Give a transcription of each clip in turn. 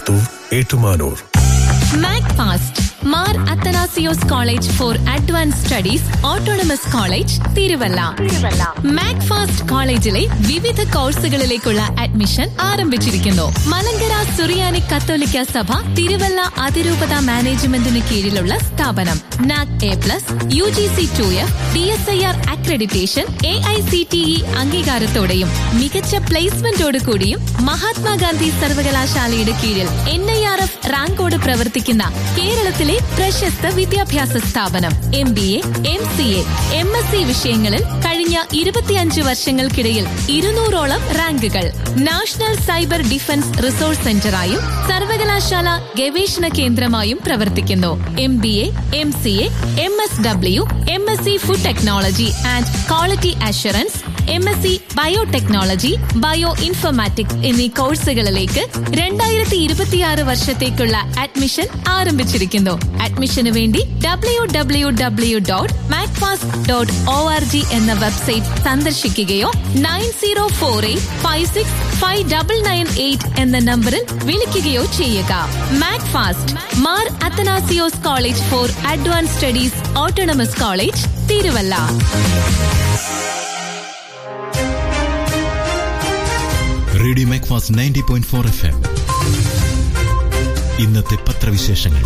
എടത്തൂർ Ettumanoor Mac Fast Mar Athanasios college for advance studies autonomous college Thiruvalla Mac Fast കോളേജിലെ വിവിധ കോഴ്സുകളിലേക്കുള്ള admission ആരംഭിച്ചിരിക്കുന്നു മലങ്കര സുറിയാനി കത്തോലിക്ക സഭ തിരുവല്ല അതിരൂപത മാനേജ്മെന്റിന് കീഴിലുള്ള സ്ഥാപനം NAAC A plus U G C two F D S I R accreditation A I C T E അംഗീകാരത്തോടെയും മികച്ച പ്ലേസ്മെന്റോടു കൂടിയും മഹാത്മാഗാന്ധി സർവകലാശാലയുടെ കീഴിൽ എൻ ഐ ആർ എഫ് റാങ്കോട് പ്രവർത്തിക്കുന്ന കേരളത്തിലെ പ്രശസ്ത വിദ്യാഭ്യാസ സ്ഥാപനം M B A M C A M S C വിഷയങ്ങളിൽ കഴിഞ്ഞ ഇരുപത്തിയഞ്ച് വർഷങ്ങൾക്കിടയിൽ ഇരുന്നൂറോളം റാങ്കുകൾ നാഷണൽ സൈബർ ഡിഫൻസ് റിസോഴ്സ് സെന്ററായും സർവകലാശാല ഗവേഷണ കേന്ദ്രമായും പ്രവർത്തിക്കുന്നു M B A M C A M S W M S C food technology and quality assurance M S C biotechnology bio informatics എന്നീ കോഴ്സുകളിലേക്ക് രണ്ടായിരത്തി ഇരുപത്തിയാറ് വർഷത്തേക്കുള്ള അഡ്മിഷൻ ആരംഭിച്ചിരിക്കുന്നു അഡ്മിഷന് വേണ്ടി W W W dot Macfast dot O R G എന്ന website സന്ദർശിക്കുകയോ nine zero four eight five six five double nine eight എന്ന നമ്പറിൽ വിളിക്കുകയോ ചെയ്യുക Mac Fast Mar Athanasios college for advance studies autonomous college Thiruvalla radio Macfast ninety point four F M ഇന്നത്തെ പത്രവിശേഷങ്ങൾ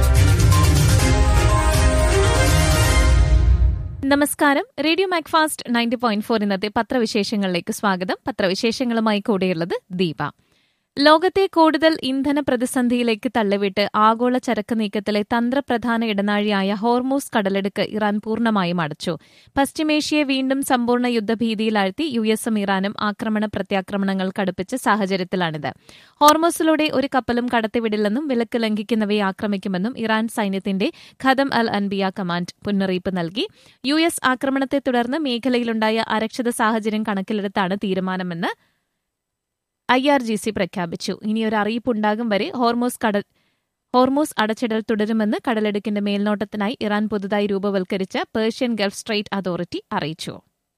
നമസ്കാരം radio Macfast ninety point four ഇന്നത്തെ പത്രവിശേഷങ്ങളിലേക്ക് സ്വാഗതം പത്രവിശേഷങ്ങളുമായി കൂടെയുള്ളത് ദീപ ലോകത്തെ കൂടുതൽ ഇന്ധന പ്രതിസന്ധിയിലേക്ക് തള്ളിവിട്ട് ആഗോള ചരക്ക് നീക്കത്തിലെ തന്ത്രപ്രധാന ഇടനാഴിയായ ഹോർമൂസ് കടലെടുക്ക് ഇറാൻ പൂർണ്ണമായും അടച്ചു പശ്ചിമേഷ്യയെ വീണ്ടും സമ്പൂർണ്ണ യുദ്ധഭീതിയിലാഴ്ത്തി യു എസും ഇറാനും ആക്രമണ പ്രത്യാക്രമണങ്ങൾ കടുപ്പിച്ച സാഹചര്യത്തിലാണിത് ഹോർമോസിലൂടെ ഒരു കപ്പലും കടത്തിവിടില്ലെന്നും വിലക്ക് ലംഘിക്കുന്നവയെ ആക്രമിക്കുമെന്നും ഇറാൻ സൈന്യത്തിന്റെ ഖദം അൽ അൻബിയ കമാൻഡ് മുന്നറിയിപ്പ് നൽകി യു എസ് ആക്രമണത്തെ തുടർന്ന് മേഖലയിലുണ്ടായ അരക്ഷിത സാഹചര്യം കണക്കിലെടുത്താണ് തീരുമാനമെന്ന് ഐ ആർ ജി സി പ്രഖ്യാപിച്ചു ഇനിയൊരു അറിയിപ്പുണ്ടാകും വരെ ഹോർമോസ് കടൽ ഹോർമോസ് അടച്ചിടൽ തുടരുമെന്ന് കടലെടുക്കിന്റെ മേൽനോട്ടത്തിനായി ഇറാൻ പുതുതായി രൂപവൽക്കരിച്ച പേർഷ്യൻ ഗൾഫ് സ്ട്രൈറ്റ് അതോറിറ്റി അറിയിച്ചു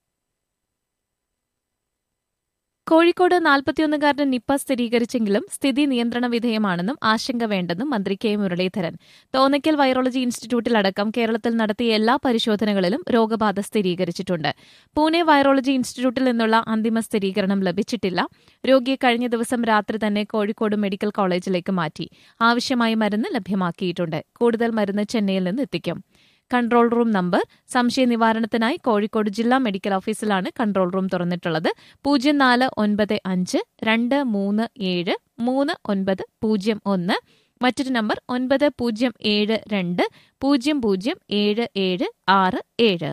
കോഴിക്കോട് നാൽപ്പത്തിയൊന്നുകാരന് നിപ്പ സ്ഥിരീകരിച്ചെങ്കിലും സ്ഥിതി നിയന്ത്രണ വിധേയമാണെന്നും ആശങ്ക വേണ്ടെന്നും മന്ത്രി കെ മുരളീധരൻ തോന്നയ്ക്കൽ വൈറോളജി ഇൻസ്റ്റിറ്റ്യൂട്ടിലടക്കം കേരളത്തിൽ നടത്തിയ എല്ലാ പരിശോധനകളിലും രോഗബാധ സ്ഥിരീകരിച്ചിട്ടുണ്ട് പൂനെ വൈറോളജി ഇൻസ്റ്റിറ്റ്യൂട്ടിൽ നിന്നുള്ള അന്തിമ സ്ഥിരീകരണം ലഭിച്ചിട്ടില്ല രോഗിയെ കഴിഞ്ഞ ദിവസം രാത്രി തന്നെ കോഴിക്കോട് മെഡിക്കൽ കോളേജിലേക്ക് മാറ്റി ആവശ്യമായ മരുന്ന് ലഭ്യമാക്കിയിട്ടുണ്ട് കൂടുതൽ മരുന്ന് ചെന്നൈയിൽ നിന്ന് എത്തിക്കും കൺട്രോൾ റൂം നമ്പർ സംശയ നിവാരണത്തിനായി കോഴിക്കോട് ജില്ലാ മെഡിക്കൽ ഓഫീസിലാണ് കൺട്രോൾ റൂം തുറന്നിട്ടുള്ളത് പൂജ്യം നാല് ഒൻപത് അഞ്ച് രണ്ട് മൂന്ന് ഏഴ് മൂന്ന് ഒൻപത് പൂജ്യം ഒന്ന് മറ്റൊരു നമ്പർ ഒൻപത് പൂജ്യം ഏഴ് രണ്ട് പൂജ്യം പൂജ്യം ഏഴ് ഏഴ് ആറ് ഏഴ്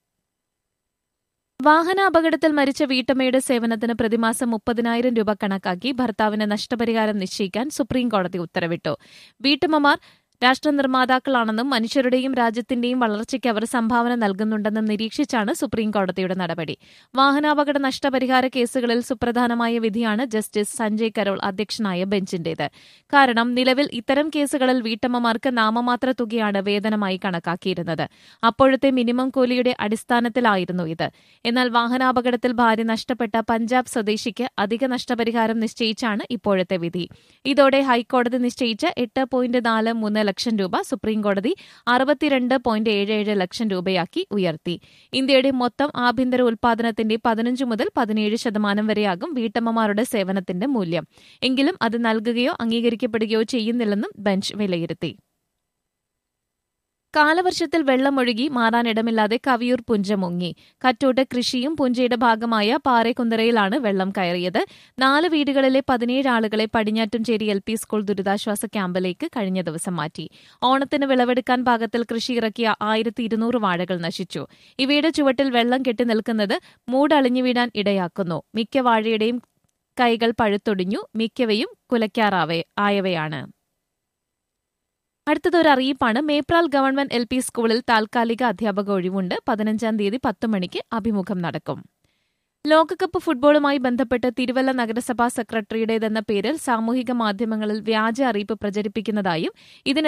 വാഹനാപകടത്തിൽ മരിച്ച വീട്ടമ്മയുടെ സേവനത്തിന് പ്രതിമാസം മുപ്പതിനായിരം രൂപ കണക്കാക്കി ഭർത്താവിന് നഷ്ടപരിഹാരം നിശ്ചയിക്കാൻ സുപ്രീംകോടതി ഉത്തരവിട്ടു വീട്ടമ്മമാർ രാഷ്ട്ര നിർമ്മാതാക്കളാണെന്നും മനുഷ്യരുടെയും രാജ്യത്തിന്റെയും വളർച്ചയ്ക്ക് അവർ സംഭാവന നൽകുന്നുണ്ടെന്നും നിരീക്ഷിച്ചാണ് സുപ്രീം കോടതിയുടെ നടപടി വാഹനാപകട നഷ്ടപരിഹാര കേസുകളിൽ സുപ്രധാനമായ വിധിയാണ് ജസ്റ്റിസ് സഞ്ജയ് കരോൾ അധ്യക്ഷനായ ബെഞ്ചിന്റേത് കാരണം നിലവിൽ ഇത്തരം കേസുകളിൽ വീട്ടമ്മമാർക്ക് നാമമാത്ര തുകയാണ് വേതനമായി കണക്കാക്കിയിരുന്നത് അപ്പോഴത്തെ മിനിമം കൂലിയുടെ അടിസ്ഥാനത്തിലായിരുന്നു ഇത് എന്നാൽ വാഹനാപകടത്തിൽ ഭാര്യ നഷ്ടപ്പെട്ട പഞ്ചാബ് സ്വദേശിക്ക് അധിക നഷ്ടപരിഹാരം നിശ്ചയിച്ചാണ് ഇപ്പോഴത്തെ വിധി ഇതോടെ ഹൈക്കോടതി നിശ്ചയിച്ച എട്ട് പോയിന്റ് നാല് മൂന്ന് ലക്ഷം രൂപ സുപ്രീംകോടതി അറുപത്തിരണ്ട് പോയിന്റ് ഏഴ് ഏഴ് ലക്ഷം രൂപയാക്കി ഉയർത്തി ഇന്ത്യയുടെ മൊത്തം ആഭ്യന്തര ഉൽപാദനത്തിന്റെ പതിനഞ്ച് മുതൽ പതിനേഴ് ശതമാനം വരെയാകും വീട്ടമ്മമാരുടെ സേവനത്തിന്റെ മൂല്യം എങ്കിലും അത് നൽകുകയോ അംഗീകരിക്കപ്പെടുകയോ ചെയ്യുന്നില്ലെന്നും ബെഞ്ച് വിലയിരുത്തി കാലവർഷത്തിൽ വെള്ളമൊഴുകി മാറാനിടമില്ലാതെ കവിയൂർ പുഞ്ച മുങ്ങി കറ്റോട്ട് കൃഷിയും പുഞ്ചയുടെ ഭാഗമായ പാറേക്കുന്തറയിലാണ് വെള്ളം കയറിയത് നാല് വീടുകളിലെ പതിനേഴ് ആളുകളെ പടിഞ്ഞാറ്റുംചേരി എൽ പി സ്കൂൾ ദുരിതാശ്വാസ ക്യാമ്പിലേക്ക് കഴിഞ്ഞ ദിവസം മാറ്റി ഓണത്തിന് വിളവെടുക്കാൻ പാകത്തിൽ കൃഷി ഇറക്കിയ ആയിരത്തി ഇരുന്നൂറ് വാഴകൾ നശിച്ചു ഇവയുടെ ചുവട്ടിൽ വെള്ളം കെട്ടി നിൽക്കുന്നത് മൂടളിഞ്ഞു വീഴാൻ ഇടയാക്കുന്നു മിക്ക വാഴയുടെയും കൈകൾ പഴുത്തൊടിഞ്ഞു മിക്കവയും കുലയ്ക്കാറാവേ ആയവയാണ് അടുത്തത് ഒരു അറിയിപ്പാണ് മേപ്രാൽ ഗവൺമെന്റ് എൽ പി സ്കൂളിൽ താൽക്കാലിക അധ്യാപക ഒഴിവുണ്ട് പതിനഞ്ചാം തീയതി പത്ത് മണിക്ക് അഭിമുഖം നടക്കും ലോകകപ്പ് ഫുട്ബോളുമായി ബന്ധപ്പെട്ട് തിരുവല്ല നഗരസഭാ സെക്രട്ടറിയുടേതെന്ന പേരിൽ സാമൂഹിക മാധ്യമങ്ങളിൽ വ്യാജ അറിയിപ്പ് പ്രചരിപ്പിക്കുന്നതായും ഇതിന്